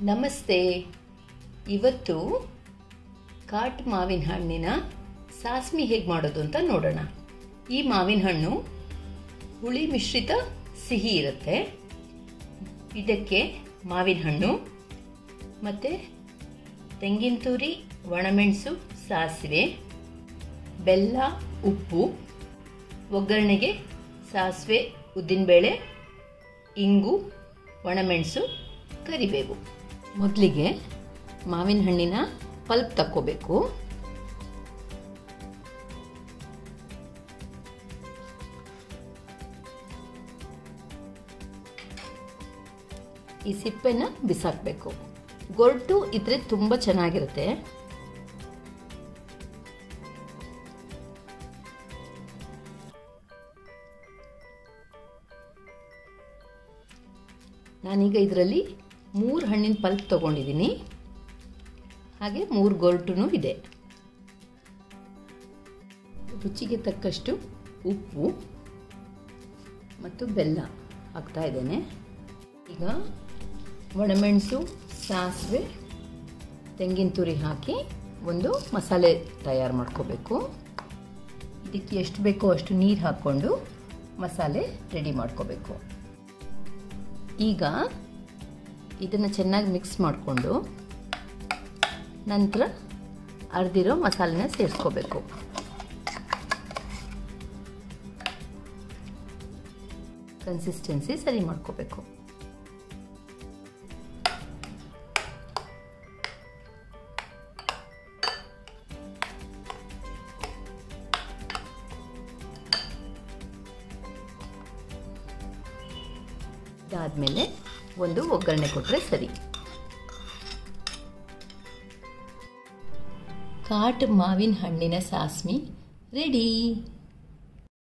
ನಮಸ್ತೆ ಇವತ್ತು ಕಾಟ್ ಮಾವಿನ ಹಣ್ಣಿನ ಸಾಸ್ಮಿ ಹೇಗೆ ಮಾಡೋದು ಅಂತ ನೋಡೋಣ ಈ ಮಾವಿನ ಹಣ್ಣು ಹುಳಿ ಮಿಶ್ರಿತ ಸಿಹಿ ಇರುತ್ತೆ ಇದಕ್ಕೆ ಮಾವಿನ ಹಣ್ಣು ಮತ್ತು ತೆಂಗಿನ ತುರಿ ಒಣಮೆಣಸು ಸಾಸಿವೆ ಬೆಲ್ಲ ಉಪ್ಪು ಒಗ್ಗರಣೆಗೆ ಸಾಸಿವೆ ಉದ್ದಿನಬೇಳೆ ಇಂಗು ಒಣಮೆಣಸು ಕರಿಬೇವು ಮೊದಲಿಗೆ ಮಾವಿನ ಹಣ್ಣಿನ ಪಲ್ಪ್ ತಕ್ಕೋಬೇಕು ಈ ಸಿಪ್ಪೆನ ಬಿಸಾಕಬೇಕು ಗೊರಟು ಇದ್ರೆ ತುಂಬ ಚೆನ್ನಾಗಿರುತ್ತೆ ನಾನೀಗ ಇದರಲ್ಲಿ ಮೂರು ಹಣ್ಣಿನ ಪಲ್ಪ್ ತೊಗೊಂಡಿದ್ದೀನಿ ಹಾಗೆ ಮೂರು ಗೊರಟು ಇದೆ ರುಚಿಗೆ ತಕ್ಕಷ್ಟು ಉಪ್ಪು ಮತ್ತು ಬೆಲ್ಲ ಹಾಕ್ತಾ ಇದ್ದೇನೆ ಈಗ ಒಣಮೆಣಸು ಸಾಸಿವೆ ತೆಂಗಿನ ತುರಿ ಹಾಕಿ ಒಂದು ಮಸಾಲೆ ತಯಾರು ಮಾಡ್ಕೋಬೇಕು ಇದಕ್ಕೆ ಎಷ್ಟು ಬೇಕೋ ಅಷ್ಟು ನೀರು ಹಾಕ್ಕೊಂಡು ಮಸಾಲೆ ರೆಡಿ ಮಾಡ್ಕೋಬೇಕು ಈಗ ಇದನ್ನು ಚೆನ್ನಾಗಿ ಮಿಕ್ಸ್ ಮಾಡಿಕೊಂಡು ನಂತರ ಅರ್ದಿರೋ ಮಸಾಲೆನ ಸೇರಿಸ್ಕೋಬೇಕು ಕನ್ಸಿಸ್ಟೆನ್ಸಿ ಸರಿ ಮಾಡ್ಕೋಬೇಕು ಇದಾದಮೇಲೆ ಒಂದು ಒಗ್ಗರಣೆ ಕೊಟ್ಟರೆ ಸರಿ ಕಾಟ್ ಮಾವಿನ ಹಣ್ಣಿನ ಸಾಸ್ಮಿ ರೆಡಿ